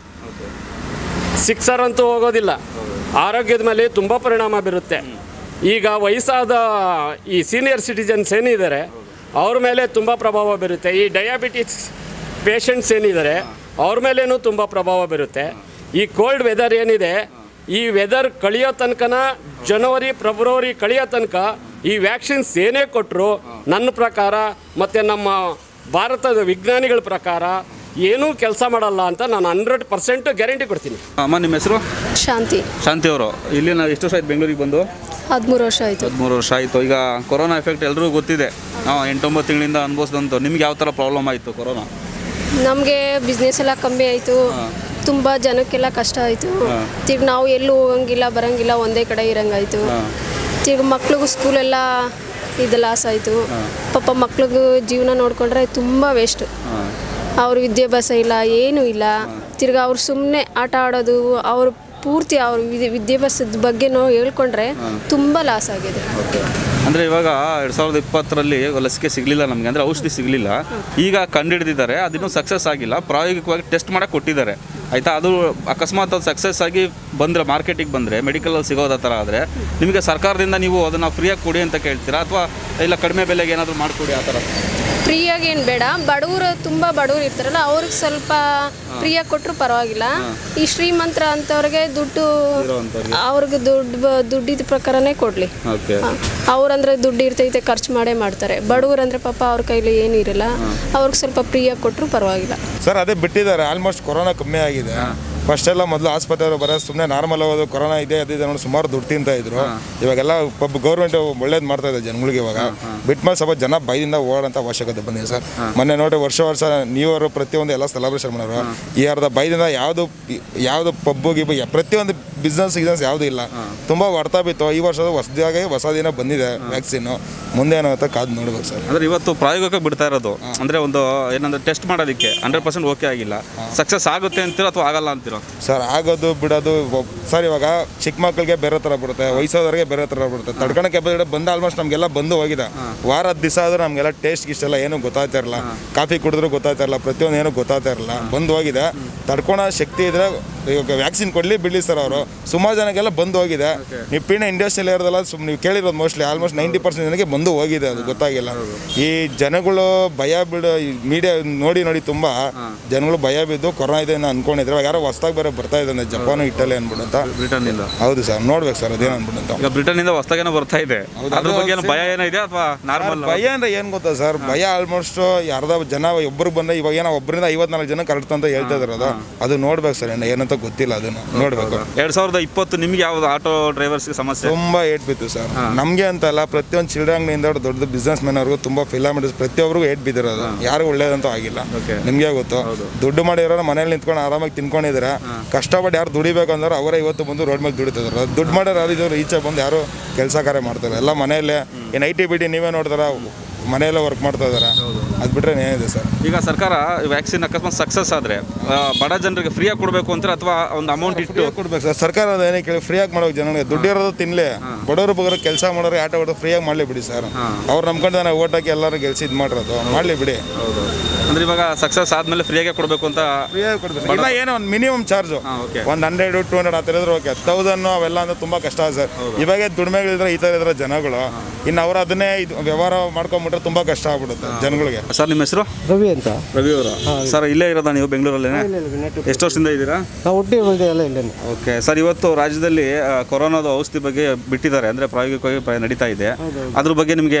ಸಿಕ್ಸರ್ ಅಂತೂ ಹೋಗೋದಿಲ್ಲ ಆರೋಗ್ಯದ ಮೇಲೆ ತುಂಬ ಪರಿಣಾಮ ಬೀರುತ್ತೆ ಈಗ ವಯಸ್ಸಾದ ಈ ಸೀನಿಯರ್ ಸಿಟಿಜನ್ಸ್ ಏನಿದ್ದಾರೆ ಅವ್ರ ಮೇಲೆ ತುಂಬ ಪ್ರಭಾವ ಬೀರುತ್ತೆ ಈ ಡಯಾಬಿಟಿಸ್ ಪೇಷಂಟ್ಸ್ ಏನಿದ್ದಾರೆ ಅವ್ರ ಮೇಲೇನೂ ತುಂಬ ಪ್ರಭಾವ ಬೀರುತ್ತೆ ಈ ಕೋಲ್ಡ್ ವೆದರ್ ಏನಿದೆ ಈ ವೆದರ್ ಕಳಿಯೋ ತನಕನ ಜನವರಿ ಫೆಬ್ರವರಿ ಕಳಿಯೋ ತನಕ ಈ ವ್ಯಾಕ್ಸಿನ್ಸ್ ಏನೇ ಕೊಟ್ಟರು ನನ್ನ ಪ್ರಕಾರ ಮತ್ತು ನಮ್ಮ ಭಾರತದ ವಿಜ್ಞಾನಿಗಳ ಪ್ರಕಾರ ಏನೂ ಕೆಲಸ ಮಾಡಲ್ಲ ಅಂತ ನಾನು ಹಂಡ್ರೆಡ್ ಪರ್ಸೆಂಟ್ ಗ್ಯಾರಂಟಿ ಕೊಡ್ತೀನಿ ಅಮ್ಮ ನಿಮ್ಮ ಹೆಸರು ಶಾಂತಿ ಶಾಂತಿ ಅವರು ಇಲ್ಲಿ ನಾವು ಎಷ್ಟು ವರ್ಷ ಆಯ್ತು ಬೆಂಗಳೂರಿಗೆ ಬಂದು ಹದಿಮೂರು ವರ್ಷ ಆಯಿತು ಹದಿಮೂರು ವರ್ಷ ಆಯಿತು ಈಗ ಕೊರೋನಾ ಎಫೆಕ್ಟ್ ಎಲ್ರಿಗೂ ಗೊತ್ತಿದೆ ನಾವು ಎಂಟೊಂಬತ್ತು ತಿಂಗಳಿಂದ ಅನುಭವಿಸಿದಂತು ನಿಮ್ಗೆ ಯಾವ ಥರ ಪ್ರಾಬ್ಲಮ್ ಆಯಿತು ಕೊರೋನಾ ನಮಗೆ ಬಿಸ್ನೆಸ್ ಎಲ್ಲ ಕಮ್ಮಿ ಆಯಿತು ತುಂಬ ಜನಕ್ಕೆಲ್ಲ ಕಷ್ಟ ಆಯಿತು ತಿರ್ಗಿ ನಾವು ಎಲ್ಲೂ ಹೋಗಂಗಿಲ್ಲ ಬರಂಗಿಲ್ಲ ಒಂದೇ ಕಡೆ ಇರಂಗಾಯ್ತು ತಿರ್ಗಿ ಮಕ್ಳಿಗೂ ಸ್ಕೂಲೆಲ್ಲ ಇದು ಲಾಸ್ ಆಯಿತು ಪಾಪ ಮಕ್ಳಿಗೂ ಜೀವನ ನೋಡಿಕೊಂಡ್ರೆ ತುಂಬ ವೇಸ್ಟ್ ಅವ್ರ ವಿದ್ಯಾಭ್ಯಾಸ ಇಲ್ಲ ಏನೂ ಇಲ್ಲ ತಿರ್ಗಿ ಅವ್ರು ಸುಮ್ಮನೆ ಆಟ ಆಡೋದು ಅವ್ರು ಪೂರ್ತಿ ಅವ್ರ ವಿದ್ಯಾ- ವಿದ್ಯಾಭ್ಯಾಸದ ಬಗ್ಗೆನೂ ಹೇಳ್ಕೊಂಡ್ರೆ ತುಂಬ ಲಾಸ್ ಆಗಿದೆ ಅಂದರೆ ಇವಾಗ ಎರಡು ಸಾವಿರದ ಇಪ್ಪತ್ತರಲ್ಲಿ ಲಸಿಕೆ ಸಿಗಲಿಲ್ಲ ನಮಗೆ ಅಂದರೆ ಔಷಧಿ ಸಿಗಲಿಲ್ಲ ಈಗ ಕಂಡುಹಿಡಿದಿದ್ದಾರೆ ಅದಿನ್ನೂ ಸಕ್ಸಸ್ ಆಗಿಲ್ಲ ಪ್ರಾಯೋಗಿಕವಾಗಿ ಟೆಸ್ಟ್ ಮಾಡಕ್ಕೆ ಕೊಟ್ಟಿದ್ದಾರೆ ಆಯಿತಾ ಅದು ಅಕಸ್ಮಾತ್ ಅದು ಸಕ್ಸಸ್ ಆಗಿ ಬಂದರೆ ಮಾರ್ಕೆಟಿಗೆ ಬಂದರೆ ಮೆಡಿಕಲಲ್ಲಿ ಸಿಗೋದ ಥರ ಆದರೆ ನಿಮಗೆ ಸರ್ಕಾರದಿಂದ ನೀವು ಅದನ್ನು ಫ್ರೀಯಾಗಿ ಕೊಡಿ ಅಂತ ಕೇಳ್ತೀರಾ ಅಥವಾ ಇಲ್ಲ ಕಡಿಮೆ ಬೆಲೆಗೆ ಏನಾದರೂ ಮಾಡಿಕೊಡಿ ಆ ಥರ ಫ್ರೀಯಾಗಿ ಏನು ಬೇಡ ಬಡವರು ತುಂಬ ಬಡವರು ಇರ್ತಾರಲ್ಲ ಅವ್ರಿಗೆ ಸ್ವಲ್ಪ ಫ್ರೀಯಾಗಿ ಕೊಟ್ಟರು ಪರವಾಗಿಲ್ಲ ಈ ಶ್ರೀಮಂತರ ಅಂಥವ್ರಿಗೆ ದುಡ್ಡು ಅವ್ರಿಗೆ ದುಡ್ಡು ಬ- ದುಡ್ಡಿದ ಪ್ರಕಾರನೇ ಕೊಡಲಿ ಓಕೆ ಅವ್ರಂದ್ರೆ ದುಡ್ಡು ಇರ್ತೈತೆ ಖರ್ಚು ಮಾಡೇ ಮಾಡ್ತಾರೆ ಬಡವರಂದ್ರೆ ಪಾಪ ಅವ್ರ ಕೈಲಿ ಏನು ಇರಲ್ಲ ಅವ್ರಿಗೆ ಸ್ವಲ್ಪ ಫ್ರೀಯಾಗಿ ಕೊಟ್ಟರು ಪರವಾಗಿಲ್ಲ ಸರ್ ಅದೇ ಬಿಟ್ಟಿದ್ದಾರೆ ಆಲ್ಮೋಸ್ಟ್ ಕೊರೋನಾ ಕಮ್ಮಿ ಆಗಿದೆ ಫಸ್ಟ್ ಎಲ್ಲ ಮೊದಲು ಆಸ್ಪತ್ರೆ ಬರೋ ಸುಮ್ಮನೆ ನಾರ್ಮಲ್ ಆಗೋದು ಕೊರೋನಾ ಇದೆ ಅದಿದೆ ನೋಡಿ ಸುಮಾರು ದುಡ್ಡು ತಿಂತಾ ಇದ್ರು ಇವಾಗೆಲ್ಲ ಪಬ್ ಗೌರ್ಮೆಂಟ್ ಒಳ್ಳೇದು ಮಾಡ್ತಾ ಇದೆ ಜನಗಳಿಗೆ ಇವಾಗ ಬಿಟ್ಮೇಲೆ ಸ್ವಲ್ಪ ಜನ ಬೈದಿಂದ ಓಡೋಂಥ ಅವಶ್ಯಕತೆ ಬಂದಿದೆ ಸರ್ ಮೊನ್ನೆ ನೋಡಿ ವರ್ಷ ವರ್ಷ ನ್ಯೂ ಇಯರ್ ಪ್ರತಿಯೊಂದು ಎಲ್ಲ ಸೆಲೆಬ್ರೇಷನ್ ಮಾಡೋರು ಈ ಅರ್ಧ ಬೈದಿಂದ ಯಾವುದು ಯಾವುದು ಪಬ್ಬು ಗಿಬ್ಬು ಯಾ- ಪ್ರತಿಯೊಂದು ಬಿಸ್ನೆಸ್ ಗಿಸ್ನೆಸ್ ಯಾವುದು ಇಲ್ಲ ತುಂಬ ಹೊಡ್ತಾ ಬಿತ್ತು ಈ ವರ್ಷದ ಹೊಸದಾಗಿ ಹೊಸ ದಿನ ಬಂದಿದೆ ವ್ಯಾಕ್ಸಿನ್ನು ಮುಂದೆ ಏನಾಗುತ್ತೆ ಕಾದು ನೋಡ್ಬೇಕು ಸರ್ ಅಂದರೆ ಇವತ್ತು ಪ್ರಾಯೋಗಿಕ ಬಿಡ್ತಾ ಇರೋದು ಅಂದರೆ ಒಂದು ಏನಂದ್ರೆ ಟೆಸ್ಟ್ ಮಾಡೋದಕ್ಕೆ ಹಂಡ್ರೆಡ್ ಪರ್ಸೆಂಟ್ ಓಕೆ ಆಗಿಲ್ಲ ಸಕ್ಸಸ್ ಆಗುತ್ತೆ ಅಂತೀರೋ ಅಥವಾ ಆಗಲ್ಲ ಅಂತೀರೋ ಸರ್ ಆಗೋದು ಬಿಡೋದು ಒಬ್- ಸರ್ ಇವಾಗ ಚಿಕ್ಕ ಮಕ್ಕಳಿಗೆ ಬೇರೆ ಥರ ಬರುತ್ತೆ ವಯಸ್ಸಾದವ್ರಿಗೆ ಬೇರೆ ಥರ ಬರುತ್ತೆ ತಡ್ಕೊಳಕ್ಕೆ ಕೆಪಾಸಿಟಿ ಬಂದು ಆಲ್ಮೋಸ್ಟ್ ನಮಗೆಲ್ಲ ಬಂದು ಹೋಗಿದೆ ವಾರದ ದಿವಸ ಆದರೂ ನಮಗೆಲ್ಲ ಟೇಸ್ಟ್ ಗಿಷ್ಟೆಲ್ಲ ಏನೂ ಗೊತ್ತಾಗ್ತಾ ಇರಲ್ಲ ಕಾಫಿ ಕುಡಿದ್ರು ಗೊತ್ತಾಗ್ತಾ ಇರಲ್ಲ ಪ್ರತಿಯೊಂದು ಏನೂ ಗೊತ್ತಾಗ್ತಾ ಇರಲ್ಲ ಬಂದು ಹೋಗಿದೆ ತಡ್ಕೊಳೋ ಶಕ್ತಿ ಇದ್ರೆ ಇವಾಗ ವ್ಯಾಕ್ಸಿನ್ ಕೊಡಲಿ ಬಿಡಲಿ ಸರ್ ಅವರು ಸುಮಾರು ಜನಕ್ಕೆಲ್ಲ ಬಂದು ಹೋಗಿದೆ ನೀವು ಪಿಣ್ಣ ಇಂಡಸ್ಟ್ರಿಯಲ್ ಇರೋದಲ್ಲ ಸುಮ್ ನೀವು ಕೇಳಿರೋದು ಮೋಸ್ಟ್ಲಿ ಆಲ್ಮೋಸ್ಟ್ ನೈಂಟಿ ಪರ್ಸೆಂಟ್ ಜನಕ್ಕೆ ಬಂದು ಹೋಗಿದೆ ಅದು ಗೊತ್ತಾಗಿಲ್ಲ ಈ ಜನಗಳು ಭಯ ಬಿಡು ಮೀಡಿಯಾ ನೋಡಿ ನೋಡಿ ತುಂಬ ಜನಗಳು ಭಯ ಬಿದ್ದು ಕೊರೋನಾ ಇದೆ ಅನ್ನೋ ಅನ್ಕೊಂಡಿದ್ರೆ ಇವಾಗ ಯಾರೋ ಹೊಸ್ದಾಗಿ ಬೇರೆ ಬರ್ತಾ ಇದೆ ಜಪಾನ್ ಇಟಲಿ ಅನ್ಬಿಟ್ಟು ಅಂತ ಬ್ರಿಟನ್ನಿಂದ ಹೌದು ಸರ್ ನೋಡ್ಬೇಕು ಸರ್ ಅದೇನು ಅನ್ಬಿಟ್ಟು ಅಂತ ಈಗ ಬ್ರಿಟನ್ನಿಂದ ಹೊಸದಾಗೇನೋ ಬರ್ತಾ ಇದೆ ಅದ್ರ ಬಗ್ಗೆ ಏನು ಭಯ ಏನೋ ಇದೆ ಅಥವಾ ನಾರ್ಮಲ್ ಭಯ ಅಂದ್ರೆ ಏನ್ ಗೊತ್ತಾ ಸರ್ ಭಯ ಆಲ್ಮೋಸ್ಟ್ ಅರ್ಧ ಜನ ಒಬ್ಬರು ಬಂದ ಇವಾಗ ಏನೋ ಒಬ್ಬರಿಂದ ಐವತ್ನಾಲ್ಕು ಜನ ಕರೆಕ್ಟ್ ಅಂತ ಹೇಳ್ತಾ ಇದಾರೆ ಅದು ಅದು ನೋಡ್ಬೇಕು ಸರ್ ಏನ- ಏನಂತ ಗೊತ್ತಿಲ್ಲ ಅದನ್ನು ನೋಡ್ಬೇಕು ಎರಡ್ ಸಾವಿರದ ಇಪ್ಪತ್ತು ನಿಮ್ಗೆ ಯಾವ್ದು ಆಟೋ ಡ್ರೈವರ್ಸ್ಗೆ ಸಮಸ್ಯೆ ತುಂಬಾ ಏಟ್ ಬಿತ್ತು ಸರ್ ನಮ್ಗೆ ಅಂತ ಅಲ್ಲ ಪ್ರತಿಯೊಂದು ಚಿಲ್ಡ್ರೆ ಅಂಗಡಿಯಿಂದ ಹಿಡ್ದು ದೊಡ್ಡ ಬಿಸ್ನೆಸ್ ಮ್ಯಾನ್ ಅವ್ರಿಗೂ ತುಂಬಾ ಫಿಲಾಮಿಟರ್ಸ್ ಪ್ರತಿಯೊಬ್ಬರಿಗೂ ಏಟ್ ಬಿದ್ದಿರೋದು ಯಾರು ಒಳ್ಳೇದಂತೂ ಆಗಿಲ್ಲ ನಿಮ್ಗೆ ಗೊತ್ತು ದುಡ್ಡು ಮಾಡಿರೋರು ಮನೇಲಿ ನಿಂತ್ಕೊಂಡು ಆರಾಮಾಗಿ ತಿನ್ಕೊಂಡಿದ್ದಾರೆ ಕಷ್ಟಪಟ್ಟು ಯಾರು ದುಡಿಬೇಕು ಅಂದ್ರೆ ಅವರೇ ಇವತ್ತು ಬಂದು ರೋಡ್ ಮೇಲೆ ದುಡಿತಿದ್ದಾರೆ ದುಡ್ಡು ಮಾಡೋರು ಯಾರು ಇದ್ದವ್ರು ಈಚೆ ಬಂದು ಯಾರು ಕೆಲಸ ಕಾರ್ಯ ಮಾಡ್ತಾರೆ ಎಲ್ಲ ಮನೆಯಲ್ಲೇ ಏನು ಐ ಟಿ ಬಿ ಟಿ ನೀವೇ ನೋಡ್ತಾರ ಮನೆಯಲ್ಲೇ ವರ್ಕ್ ಮಾಡ್ತಾ ಇದಾರೆ ಅದು ಬಿಟ್ರೆ ಏನಿದೆ ಸರ್ ಈಗ ಸರ್ಕಾರ ವ್ಯಾಕ್ಸಿನ್ ಅಕಸ್ಮಾತ್ ಸಕ್ಸಸ್ ಆದ್ರೆ ಆ, ಬಡ ಜನರಿಗೆ ಫ್ರೀಯಾಗಿ ಕೊಡಬೇಕು ಅಂತಾರೆ ಅಥವಾ ಒಂದು ಅಮೌಂಟ್ ಇಟ್ಟು ಕೊಡ್ಬೇಕು ಸರ್ ಸರ್ಕಾರ ಏನೇ ಕೇಳಿ ಫ್ರೀಯಾಗಿ ಮಾಡೋಕೆ ಜನಗಳಿಗೆ ದುಡ್ಡು ಇರೋದು ತಿನ್ಲಿ ಬಡವರು ಬಗ್ಗರು ಕೆಲಸ ಮಾಡೋರು ಆಟ ಆಡೋದು ಫ್ರೀಯಾಗಿ ಮಾಡಲಿ ಬಿಡಿ ಸರ್ ಅವ್ರು ನಂಬ್ಕೊಂಡು ನಾವು ಓಟ್ ಹಾಕಿ ಎಲ್ಲರೂ ಗೆಲ್ಸಿ ಇದು ಮಾಡಿರೋದು ಮಾಡಲಿ ಬಿಡಿ ಅಂದ್ರೆ ಇವಾಗ ಸಕ್ಸಸ್ ಆದ್ಮೇಲೆ ಫ್ರೀಯಾಗಿ ಕೊಡಬೇಕು ಅಂತ ಫ್ರೀಯಾಗಿ ಕೊಡ್ಬೇಕು ಇಲ್ಲ ಏನೋ ಒಂದು ಮಿನಿಮಮ್ ಚಾರ್ಜು okay. ಒಂದು ಹಂಡ್ರೆಡ್ ಟೂ ಹಂಡ್ರೆಡ್ ಆ ಥರ ಇದ್ರೆ ಓಕೆ ತೌಸಂಡ್ ಅವೆಲ್ಲ ಅಂದ್ರೆ ತುಂಬ ಕಷ್ಟ ಸರ್ ಇವಾಗ ದುಡಿಮೆಗಳಿದ್ರೆ ಈ ಥರ ಇದ್ರೆ ಜನಗಳು ಇನ್ನು ಅವ್ರು ಅದನ್ನೇ ಇದು ವ್ಯವಹಾರ ಮಾಡ್ಕೊಂಬಿಟ್ರೆ ತುಂಬ ಕಷ್ಟ ಆಗ್ಬಿಡುತ್ತೆ ಜನಗಳಿಗೆ ಸರ್ ನಿಮ್ಮ ಹೆಸರು ರವಿ ಅಂತ ರವಿ ಅವರು ಸರ್ ಇಲ್ಲೇ ಇರೋದಾ ನೀವು ಬೆಂಗಳೂರಲ್ಲೇ ಎಷ್ಟು ವರ್ಷದಿಂದ ಇದ್ದೀರಾ ನಾವು ಹುಟ್ಟಿ ಬಂದೆ ಎಲ್ಲ ಇಲ್ಲೇನೆ ಓಕೆ ಸರ್ ಇವತ್ತು ರಾಜ್ಯದಲ್ಲಿ ಆ, ಕೊರೋನಾದ ಔಷಧಿ ಬಗ್ಗೆ ಬಿಟ್ಟಿದ್ದಾರೆ ಅಂದರೆ ಪ್ರಾಯೋಗಿಕವಾಗಿ ಪ್ರ- ನಡೀತಾ ಇದೆ ಅದ್ರ ಬಗ್ಗೆ ನಿಮಗೆ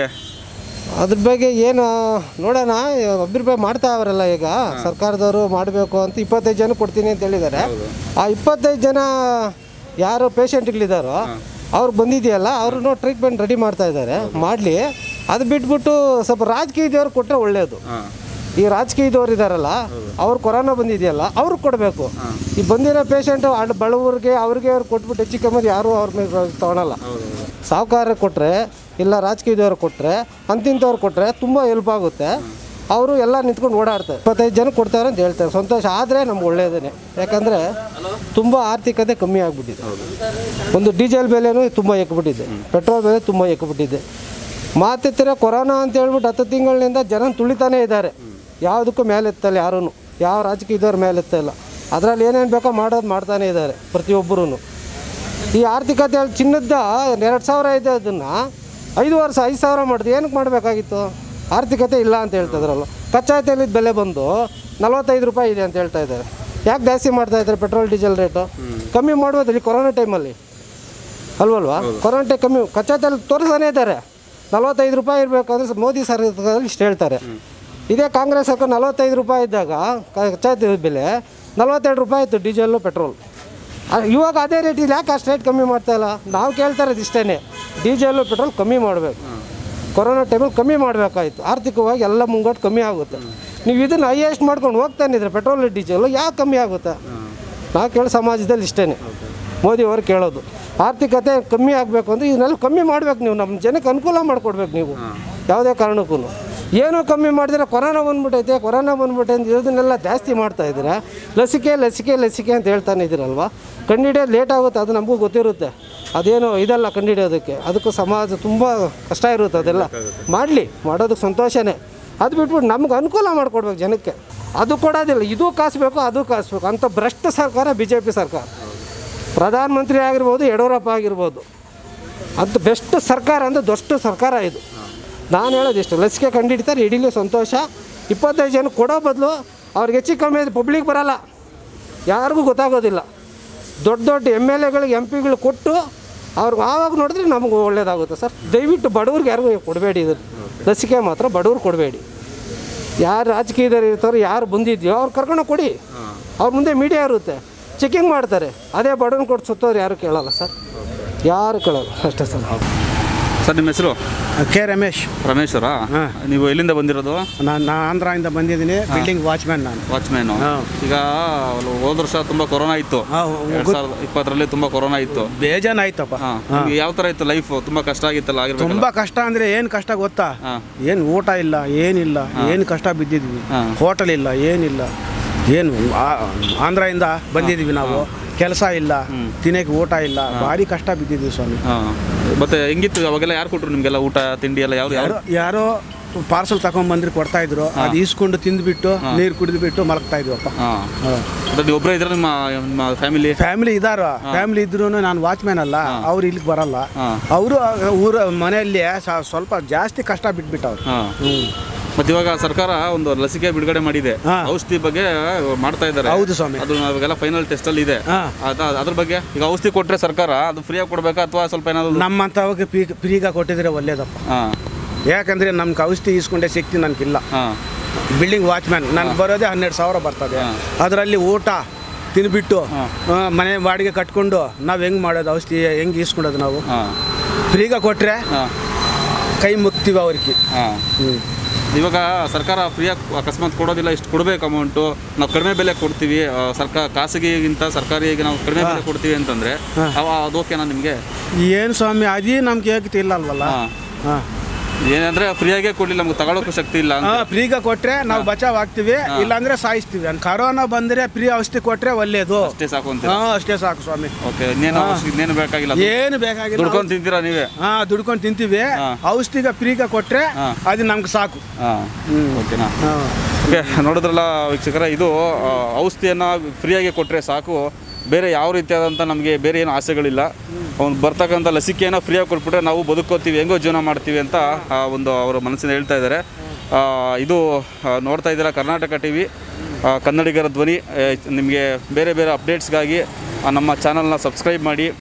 ಅದ್ರ ಬಗ್ಗೆ ಏನು ನೋಡೋಣ ಅಭಿಪ್ರಾಯ ಮಾಡ್ತಾ ಅವರಲ್ಲ ಈಗ ಸರ್ಕಾರದವರು ಮಾಡಬೇಕು ಅಂತ ಇಪ್ಪತ್ತೈದು ಜನ ಕೊಡ್ತೀನಿ ಅಂತ ಹೇಳಿದ್ದಾರೆ ಆ ಇಪ್ಪತ್ತೈದು ಜನ ಯಾರು ಪೇಷಂಟ್ಗಳಿದ್ದಾರೋ ಅವ್ರು ಬಂದಿದೆಯಲ್ಲ ಅವ್ರನ್ನು ಟ್ರೀಟ್ಮೆಂಟ್ ರೆಡಿ ಮಾಡ್ತಾ ಇದ್ದಾರೆ ಮಾಡಲಿ ಅದು ಬಿಟ್ಬಿಟ್ಟು ಸ್ವಲ್ಪ ರಾಜಕೀಯದವ್ರು ಕೊಟ್ಟರೆ ಒಳ್ಳೆಯದು ಈ ರಾಜಕೀಯದವ್ರು ಇದ್ದಾರಲ್ಲ ಅವ್ರು ಕೊರೋನಾ ಬಂದಿದೆಯಲ್ಲ ಅವ್ರಿಗೆ ಕೊಡಬೇಕು ಈ ಬಂದಿರೋ ಪೇಷಂಟು ಅಡ್ ಬಡವರಿಗೆ ಅವ್ರಿಗೆ ಅವ್ರು ಕೊಟ್ಬಿಟ್ಟು ಹೆಚ್ಚು ಕಮ್ಮಿ ಯಾರು ಅವ್ರ ಮೇಲೆ ತೊಗೊಳಲ್ಲ ಸಾಹುಕಾರ ಕೊಟ್ಟರೆ ಇಲ್ಲ ರಾಜಕೀಯದವ್ರು ಕೊಟ್ಟರೆ ಅಂತಿಂಥವ್ರು ಕೊಟ್ಟರೆ ತುಂಬ ಹೆಲ್ಪ್ ಆಗುತ್ತೆ ಅವರು ಎಲ್ಲ ನಿಂತ್ಕೊಂಡು ಓಡಾಡ್ತಾರೆ ಇಪ್ಪತ್ತೈದು ಜನ ಕೊಡ್ತಾರೆ ಅಂತ ಹೇಳ್ತಾರೆ ಸಂತೋಷ ಆದರೆ ನಮ್ಗೆ ಒಳ್ಳೆಯದೇ ಯಾಕಂದರೆ ತುಂಬ ಆರ್ಥಿಕತೆ ಕಮ್ಮಿ ಆಗಿಬಿಟ್ಟಿದೆ ಒಂದು ಡೀಸೆಲ್ ಬೆಲೆನೂ ತುಂಬ ಎಕ್ಬಿಟ್ಟಿದೆ ಪೆಟ್ರೋಲ್ ಬೆಲೆ ತುಂಬ ಎಕ್ಬಿಟ್ಟಿದೆ ಮಾತಿತ್ತಿರ ಕೊರೋನಾ ಅಂತ ಹೇಳ್ಬಿಟ್ಟು ಹತ್ತು ತಿಂಗಳಿನಿಂದ ಜನ ತುಳಿತಾನೇ ಇದ್ದಾರೆ ಯಾವುದಕ್ಕೂ ಮೇಲೆತ್ತಲ್ಲ ಯಾರೂ ಯಾವ ರಾಜಕೀಯದವ್ರ ಮೇಲೆತ್ತ ಇಲ್ಲ ಅದರಲ್ಲಿ ಏನೇನು ಬೇಕೋ ಮಾಡೋದು ಮಾಡ್ತಾನೇ ಇದ್ದಾರೆ ಪ್ರತಿಯೊಬ್ಬರೂ ಈ ಆರ್ಥಿಕತೆ ಚಿನ್ನದ ಎರಡು ಸಾವಿರ ಇದೆ ಅದನ್ನು ಐದು ವರ್ಷ ಐದು ಸಾವಿರ ಮಾಡಿದೆ ಏನಕ್ಕೆ ಮಾಡಬೇಕಾಗಿತ್ತು ಆರ್ಥಿಕತೆ ಇಲ್ಲ ಅಂತ ಹೇಳ್ತಾ ಇದ್ರಲ್ಲ ಕಚ್ಚಾ ತೈಲದ ಬೆಲೆ ಬಂದು ನಲವತ್ತೈದು ರೂಪಾಯಿ ಇದೆ ಅಂತ ಹೇಳ್ತಾ ಇದ್ದಾರೆ ಯಾಕೆ ಜಾಸ್ತಿ ಮಾಡ್ತಾ ಇದ್ದಾರೆ ಪೆಟ್ರೋಲ್ ಡೀಸೆಲ್ ರೇಟು ಕಮ್ಮಿ ಮಾಡ್ಬೋದ್ರಿ ಕೊರೋನಾ ಟೈಮಲ್ಲಿ ಅಲ್ವಲ್ವಾ ಕೊರೋನಾ ಟೈಮ್ ಕಮ್ಮಿ ಕಚ್ಚಾ ತೈಲ ತೋರಿಸ್ತಾನೆ ಇದ್ದಾರೆ ನಲವತ್ತೈದು ರೂಪಾಯಿ ಇರಬೇಕಾದ್ರೆ ಮೋದಿ ಸರ್ಕಾರದಲ್ಲಿ ಇಷ್ಟು ಹೇಳ್ತಾರೆ ಇದೇ ಕಾಂಗ್ರೆಸ್ ಸರ್ಕಾರ ನಲವತ್ತೈದು ರೂಪಾಯಿ ಇದ್ದಾಗ ಕ- ಕಚ್ಚಾ ತೈಲದ ಬೆಲೆ ನಲವತ್ತೆರಡು ರೂಪಾಯಿ ಇತ್ತು ಡೀಸೆಲ್ಲು ಪೆಟ್ರೋಲ್ ಆ, ಇವಾಗ ಅದೇ ರೇಟ್ ಇಲ್ಲಿ ಯಾಕೆ ಅಷ್ಟು ರೇಟ್ ಕಮ್ಮಿ ಮಾಡ್ತಾ ಇಲ್ಲ ನಾವು ಕೇಳ್ತಾ ಇರೋದು ಇಷ್ಟೇ ಡೀಸೆಲ್ಲು ಪೆಟ್ರೋಲ್ ಕಮ್ಮಿ ಮಾಡಬೇಕು ಕೊರೋನಾ ಟೈಮಲ್ಲಿ ಕಮ್ಮಿ ಮಾಡಬೇಕಾಯ್ತು ಆರ್ಥಿಕವಾಗಿ ಎಲ್ಲ ಮುಂಗಟ್ಟು ಕಮ್ಮಿ ಆಗುತ್ತೆ ನೀವು ಇದನ್ನು ಹೈಯೆಸ್ಟ್ ಮಾಡ್ಕೊಂಡು ಹೋಗ್ತಾನೆ ಇದ್ರೆ ಪೆಟ್ರೋಲ್ ಡೀಸೆಲ್ಲು ಯಾಕೆ ಕಮ್ಮಿ ಆಗುತ್ತೆ ನಾವು ಕೇಳೋ ಸಮಾಜದಲ್ಲಿ ಇಷ್ಟೇ ಮೋದಿ ಅವರು ಕೇಳೋದು ಆರ್ಥಿಕತೆ ಕಮ್ಮಿ ಆಗಬೇಕು ಅಂದರೆ ಇದನ್ನೆಲ್ಲ ಕಮ್ಮಿ ಮಾಡ್ಬೇಕು ನೀವು ನಮ್ಮ ಜನಕ್ಕೆ ಅನುಕೂಲ ಮಾಡಿಕೊಡ್ಬೇಕು ನೀವು ಯಾವುದೇ ಕಾರಣಕ್ಕೂ ಏನೋ ಕಮ್ಮಿ ಮಾಡಿದ್ರೆ ಕೊರೋನಾ ಬಂದ್ಬಿಟ್ಟೈತೆ ಕೊರೋನಾ ಬಂದ್ಬಿಟ್ಟೆ ಅಂತ ಇದನ್ನೆಲ್ಲ ಜಾಸ್ತಿ ಮಾಡ್ತಾ ಇದ್ದೀರಾ ಲಸಿಕೆ ಲಸಿಕೆ ಲಸಿಕೆ ಅಂತ ಹೇಳ್ತಾನೆ ಇದ್ದೀರಲ್ವ ಕಂಡಿಡಿಯೋದು ಲೇಟ್ ಆಗುತ್ತೆ ಅದು ನಮಗೂ ಗೊತ್ತಿರುತ್ತೆ ಅದೇನು ಇದಲ್ಲ ಕಂಡಿಡಿಯೋದಕ್ಕೆ ಅದಕ್ಕೂ ಸಮಾಜ ತುಂಬ ಕಷ್ಟ ಇರುತ್ತೆ ಅದೆಲ್ಲ ಮಾಡಲಿ ಮಾಡೋದಕ್ಕೆ ಸಂತೋಷನೇ ಅದು ಬಿಟ್ಬಿಟ್ಟು ನಮ್ಗೆ ಅನುಕೂಲ ಮಾಡಿಕೊಡ್ಬೇಕು ಜನಕ್ಕೆ ಅದು ಕೊಡೋದಿಲ್ಲ ಇದು ಕಾಸು ಬೇಕು ಅದು ಕಾಸು ಬೇಕು ಅಂಥ ಭ್ರಷ್ಟ ಸರ್ಕಾರ ಬಿ ಜೆ ಪಿ ಸರ್ಕಾರ ಪ್ರಧಾನಮಂತ್ರಿ ಆಗಿರ್ಬೋದು ಯಡಿಯೂರಪ್ಪ ಆಗಿರ್ಬೋದು ಅದು ಬೆಸ್ಟ್ ಸರ್ಕಾರ ಅಂದರೆ ದೊಡ್ಡ ಸರ್ಕಾರ ಇದು ನಾನು ಹೇಳೋದಿಷ್ಟು ಲಸಿಕೆ ಕಂಡಿಡ್ತಾರೆ ಇಡೀಲಿ ಸಂತೋಷ ಇಪ್ಪತ್ತೈದು ಜನ ಕೊಡೋ ಬದಲು ಅವ್ರಿಗೆ ಹೆಚ್ಚು ಕಮ್ಮಿ ಪಬ್ಲಿಕ್ ಬರಲ್ಲ ಯಾರಿಗೂ ಗೊತ್ತಾಗೋದಿಲ್ಲ ದೊಡ್ಡ ದೊಡ್ಡ ಎಮ್ ಎಲ್ ಎಗಳಿಗೆ ಎಂ ಪಿಗಳು ಕೊಟ್ಟು ಅವ್ರಿಗೆ ಆವಾಗ ನೋಡಿದ್ರೆ ನಮಗೆ ಒಳ್ಳೇದಾಗುತ್ತೆ ಸರ್ ದಯವಿಟ್ಟು ಬಡವ್ರಿಗೆ ಯಾರಿಗೂ ಕೊಡಬೇಡಿ ಇದು ಲಸಿಕೆ ಮಾತ್ರ ಬಡವ್ರು ಕೊಡಬೇಡಿ ಯಾರು ರಾಜಕೀಯದವ್ರು ಇರ್ತಾರೋ ಯಾರು ಬಂದಿದ್ಯೋ ಅವ್ರು ಕರ್ಕೊಂಡು ಕೊಡಿ ಅವ್ರ ಮುಂದೆ ಮೀಡಿಯಾ ಇರುತ್ತೆ ಚೆಕಿಂಗ್ ಮಾಡ್ತಾರೆ ಅದೇ ಬಡವನ್ ಕೊಟ್ಟು ಸುತ್ತೋರು ಯಾರು ಕೇಳಲ್ಲ ಸರ್ ಯಾರು ಕೇಳಲ್ಲ ಅಷ್ಟೇ ಸರ್ ಸರ್ ನಿಮ್ಮ ಹೆಸರು ಕೆ ರಮೇಶ್ ರಮೇಶ್ವರ ನೀವು ಎಲ್ಲಿಂದ ಬಂದಿರೋದು ನಾನು ನಾ ಆಂಧ್ರದಿಂದ ಬಂದಿದ್ದೀನಿ ಬಿಲ್ಡಿಂಗ್ ವಾಚ್ಮ್ಯಾನ್ ನಾನು ವಾಚ್ಮ್ಯಾನು ಹಾ. ಈಗ ಹೋದ ವರ್ಷ ತುಂಬಾ ಕೊರೋನಾ ಇತ್ತು ಹಾ, ಎರಡ್ ಸಾವಿರದ ಇಪ್ಪತ್ತರಲ್ಲಿ ತುಂಬಾ ಕೊರೋನಾ ಇತ್ತು ಬೇಜಾನ್ ಆಯ್ತಪ್ಪ ಹಾ. ನಿಮ್ಗೆ ಯಾವ ತರ ಇತ್ತು ಲೈಫ್ ತುಂಬಾ ಕಷ್ಟ ಆಗಿತ್ತಲ್ಲ ಆಗಿರ್ಬೇಕಲ್ಲ ತುಂಬಾ ಕಷ್ಟ ಅಂದ್ರೆ ಏನ್ ಕಷ್ಟ ಗೊತ್ತಾ ಹಾ. ಏನ್ ಊಟ ಇಲ್ಲ ಏನಿಲ್ಲ ಏನ್ ಕಷ್ಟ ಬಿದ್ದಿದ್ವಿ ಹಾ. ಹೋಟೆಲ್ ಇಲ್ಲ ಏನಿಲ್ಲ ಏನು ಆ- ಆಂಧ್ರದಿಂದ ಬಂದಿದ್ವಿ ನಾವು ಕೆಲಸ ಇಲ್ಲ ತಿನ್ನಕ್ಕೆ ಊಟ ಇಲ್ಲ ಭಾರಿ ಕಷ್ಟ ಬಿದ್ದಿದ್ವಿ ಸ್ವಾಮಿ ಹಾ. ಮತ್ತೆ ಹೆಂಗಿತ್ತು ಅವಾಗೆಲ್ಲ ಯಾರು ಕೊಟ್ರು ನಿಮ್ಗೆಲ್ಲ ಊಟ ತಿಂಡಿ ಎಲ್ಲ ಯಾರು ಯಾರು ಯಾರೋ ಯಾರೋ ಪಾರ್ಸಲ್ ತಗೊಂಡ್ ಬಂದ್ರೆ ಕೊಡ್ತಾ ಇದ್ರು ಅದು ಈಸ್ಕೊಂಡು ತಿಂದ್ಬಿಟ್ಟು ನೀರು ಕುಡಿದ್ಬಿಟ್ಟು ಮಲಗ್ತಾ ಇದ್ವಪ್ಪ ಹಾ ಮತ್ತೆ ನೀವು ಒಬ್ಬರೇ ಇದ್ರೆ ನಿಮ್ಮ ನಿಮ್ಮ ಫ್ಯಾಮಿಲಿ ಫ್ಯಾಮಿಲಿ ಇದಾರ ಫ್ಯಾಮಿಲಿ ಇದ್ರು ನಾನು ವಾಚ್ಮ್ಯಾನ್ ಅಲ್ಲ ಅವ್ರು ಇಲ್ಲಿಗೆ ಬರಲ್ಲ ಹಾ. ಅವರು ಊರ ಮನೆಯಲ್ಲಿ ಸ- ಸ್ವಲ್ಪ ಜಾಸ್ತಿ ಕಷ್ಟ ಬಿಟ್ಬಿಟ್ಟವ್ರು ಹಾ ಮತ್ತೆ ಇವಾಗ ಸರ್ಕಾರ ಒಂದು ಲಸಿಕೆ ಬಿಡುಗಡೆ ಮಾಡಿದೆ ಹಾ. ಔಷಧಿ ಬಗ್ಗೆ ಮಾಡ್ತಾ ಇದ್ದಾರೆ ಹೌದು ಸ್ವಾಮಿ. ಅದು ನಾವೆಲ್ಲ ಫೈನಲ್ ಟೆಸ್ಟ್ ಅಲ್ಲಿ ಇದೆ ಹಾ. ಅದ- ಅದ್ರ ಬಗ್ಗೆ ಈಗ ಔಷಧಿ ಕೊಟ್ರೆ ಸರ್ಕಾರ ಅದು ಫ್ರೀಯಾಗಿ ಕೊಡ್ಬೇಕಾ ಅಥವಾ ಸ್ವಲ್ಪ ಏನಾದ್ರು ನಮ್ಮಂಥವಾಗ ಪೀ ಫ್ರೀಗ ಕೊಟ್ಟಿದ್ರೆ ಒಳ್ಳೇದಪ್ಪ ಹಾ ಯಾಕಂದ್ರೆ ನಮ್ಗೆ ಔಷಧಿ ಈಸ್ಕೊಂಡೆ ಶಕ್ತಿ ನನಗಿಲ್ಲ ಹಾ ಬಿಲ್ಡಿಂಗ್ ವಾಚ್ಮ್ಯಾನ್ ನನಗೆ ಬರೋದೇ ಹನ್ನೆರಡು ಸಾವಿರ ಬರ್ತದೆ ಹಾ. ಅದರಲ್ಲಿ ಊಟ ತಿನ್ಬಿಟ್ಟು ಆ, ಮನೆ ಬಾಡಿಗೆ ಕಟ್ಕೊಂಡು ನಾವು ಹೆಂಗೆ ಮಾಡೋದು ಔಷಧಿ ಹೆಂಗೆ ಈಸ್ಕೊಳ್ಳೋದು ನಾವು ಹಾ ಫ್ರೀಗ ಕೊಟ್ಟರೆ ಹಾ ಕೈ ಮುಗ್ತೀವಿ ಅವ್ರಿಗೆ ಹಾ ಇವಾಗ ಸರ್ಕಾರ ಫ್ರೀಯಾಗಿ ಅಕಸ್ಮಾತ್ ಕೊಡೋದಿಲ್ಲ ಇಷ್ಟು ಕೊಡಬೇಕು ಅಮೌಂಟು ನಾವು ಕಡಿಮೆ ಬೆಲೆ ಕೊಡ್ತೀವಿ ಆ, ಸರ್ಕಾರ ಖಾಸಗಿಗಿಂತ ಸರ್ಕಾರಿಗೆ ನಾವು ಕಡಿಮೆ ಬೆಲೆ ಕೊಡ್ತೀವಿ ಅಂತಂದ್ರೆ ಅವ ಅದು ಓಕೆನಾ ನಿಮಗೆ ಏನು ಸ್ವಾಮಿ ಅದೇ ನಮ್ಗೆ ಹೇಗೆ ಇಲ್ಲ ಅಲ್ವಲ್ಲ ಹಾ. ಹಾಂ ಏನಂದ್ರೆ ಫ್ರೀಯಾಗೆ ಕೊಡಲಿಲ್ಲ ನಮ್ಗೆ ತಗೊಳ್ಳೋಕ್ಕೂ ಶಕ್ತಿ ಇಲ್ಲ ಅಂತ ಹಾಂ ಫ್ರೀಗ ಕೊಟ್ಟರೆ ನಾವು ಬಚಾವ್ ಆಗ್ತೀವಿ ಇಲ್ಲಾಂದ್ರೆ ಸಾಯಿಸ್ತೀವಿ ಅನ್ ಕರೋನಾ ಬಂದರೆ ಫ್ರೀ ಔಷಧಿ ಕೊಟ್ಟರೆ ಒಳ್ಳೇದು ಅಷ್ಟೇ ಸಾಕು ಅಂತ ಹಾಂ ಅಷ್ಟೇ ಸಾಕು ಸ್ವಾಮಿ ಓಕೆ ಇನ್ನೇನು ಅವಶ್ಯ- ಇನ್ನೇನು ಬೇಕಾಗಿಲ್ಲ ಏನು ಬೇಕಾಗಿಲ್ಲ ದುಡ್ಕೊಂಡು ತಿಂತೀರಾ ನೀವೇ ಹಾ ದುಡ್ಕೊಂಡು ತಿಂತೀವಿ ಔಷಧಿಗ ಫ್ರೀಗ ಕೊಟ್ರೆ ಅದು ನಮ್ಗೆ ಸಾಕು ಹಾಂ ಓಕೆನಾ ಹಾ. ಓಕೆ ನೋಡಿದ್ರಲ್ಲ ವೀಕ್ಷಕರ ಇದು ಆ, ಔಷಧಿಯನ್ನು ಫ್ರೀಯಾಗಿ ಕೊಟ್ಟರೆ ಸಾಕು ಬೇರೆ ಯಾವ ರೀತಿಯಾದಂಥ ನಮಗೆ ಬೇರೆ ಏನು ಆಸೆಗಳಿಲ್ಲ ಅವ್ನು ಬರ್ತಕ್ಕಂಥ ಲಸಿಕೆಯನ್ನು ಫ್ರೀಯಾಗಿ ಕೊಟ್ಬಿಟ್ರೆ ನಾವು ಬದುಕೋತೀವಿ ಹೆಂಗೋ ಜೀವನ ಮಾಡ್ತೀವಿ ಅಂತ ಆ, ಒಂದು ಅವರ ಮನಸ್ಸಿನ ಹೇಳ್ತಾ ಇದ್ದಾರೆ ಆ, ಇದು ಆ, ನೋಡ್ತಾ ಇದ್ದೀರಾ ಕರ್ನಾಟಕ ಟಿ ವಿ ಕನ್ನಡಿಗರ ಧ್ವನಿ ನಿಮಗೆ ಬೇರೆ ಬೇರೆ ಅಪ್ಡೇಟ್ಸ್ಗಾಗಿ ಆ, ನಮ್ಮ ಚಾನಲ್ನ ಸಬ್ಸ್ಕ್ರೈಬ್ ಮಾಡಿ